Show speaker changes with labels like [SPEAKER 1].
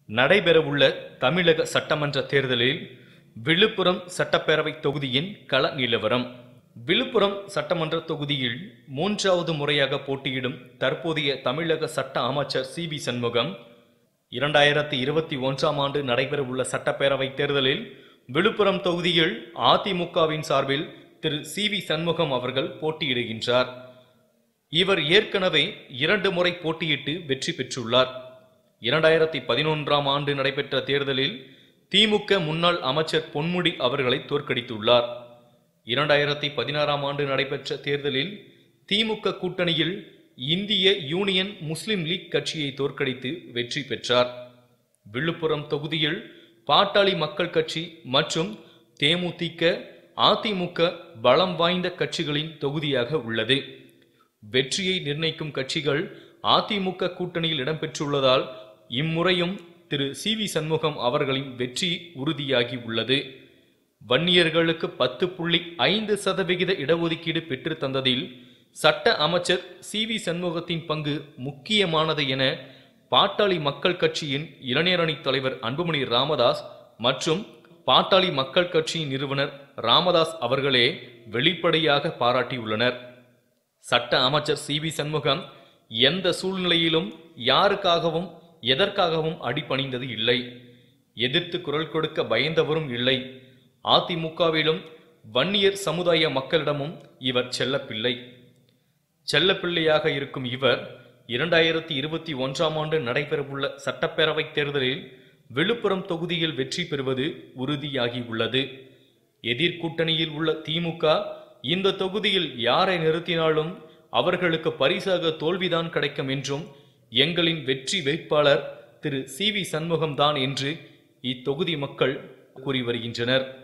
[SPEAKER 1] நடைபெறவுள்ள தமிழக சட்டமன்ற தேர்தலில் விழுப்புரம் சட்டப்பேரவை தொகுதியின் கள நிலவரம் விழுப்புரம் சட்டமன்ற தொகுதியில் மூன்றாவது முறையாக போட்டியிடும் தற்போதைய தமிழக சட்ட அமைச்சர் சி பி சண்முகம் இரண்டாயிரத்தி இருபத்தி ஒன்றாம் ஆண்டு நடைபெறவுள்ள சட்டப்பேரவை தேர்தலில் விழுப்புரம் தொகுதியில் அதிமுகவின் சார்பில் திரு சி வி சண்முகம் அவர்கள் போட்டியிடுகின்றார் இவர் ஏற்கனவே இரண்டு முறை போட்டியிட்டு வெற்றி பெற்றுள்ளார் இரண்டாயிரத்தி பதினொன்றாம் ஆண்டு நடைபெற்ற தேர்தலில் திமுக முன்னாள் அமைச்சர் பொன்முடி அவர்களை தோற்கடித்துள்ளார் இரண்டாயிரத்தி பதினாறாம் ஆண்டு நடைபெற்ற தேர்தலில் திமுக கூட்டணியில் இந்திய யூனியன் முஸ்லிம் லீக் கட்சியை தோற்கடித்து வெற்றி பெற்றார் விழுப்புரம் தொகுதியில் பாட்டாளி மக்கள் கட்சி மற்றும் தேமுதிக அதிமுக பலம் வாய்ந்த கட்சிகளின் தொகுதியாக உள்ளது வெற்றியை நிர்ணயிக்கும் கட்சிகள் அதிமுக கூட்டணியில் இடம்பெற்றுள்ளதால் இம்முறையும் திரு சி வி சண்முகம் அவர்களின் வெற்றி உறுதியாகி உள்ளது வன்னியர்களுக்கு பத்து புள்ளி ஐந்து சதவிகித இடஒதுக்கீடு பெற்று தந்ததில் சட்ட அமைச்சர் சி வி சண்முகத்தின் பங்கு முக்கியமானது என பாட்டாளி மக்கள் கட்சியின் இளைஞரணி தலைவர் அன்புமணி ராமதாஸ் மற்றும் பாட்டாளி மக்கள் கட்சியின் நிறுவனர் ராமதாஸ் அவர்களே வெளிப்படையாக பாராட்டியுள்ளனர் சட்ட அமைச்சர் சி வி சண்முகம் எந்த சூழ்நிலையிலும் யாருக்காகவும் எதற்காகவும் அடிபணிந்தது இல்லை எதிர்த்து குரல் கொடுக்க பயந்தவரும் இல்லை அதிமுகவிலும் வன்னியர் சமுதாய மக்களிடமும் இவர் செல்லப்பிள்ளை செல்லப்பிள்ளையாக இருக்கும் இவர் இரண்டாயிரத்தி இருபத்தி ஒன்றாம் ஆண்டு நடைபெறவுள்ள சட்டப்பேரவை தேர்தலில் விழுப்புரம் தொகுதியில் வெற்றி பெறுவது உறுதியாகி உள்ளது எதிர்கூட்டணியில் உள்ள திமுக இந்த தொகுதியில் யாரை நிறுத்தினாலும் அவர்களுக்கு பரிசாக தோல்விதான் கிடைக்கும் என்றும் எங்களின் வெற்றி வேட்பாளர் திரு சி வி சண்முகம்தான் என்று இத்தொகுதி மக்கள் கூறி வருகின்றனர்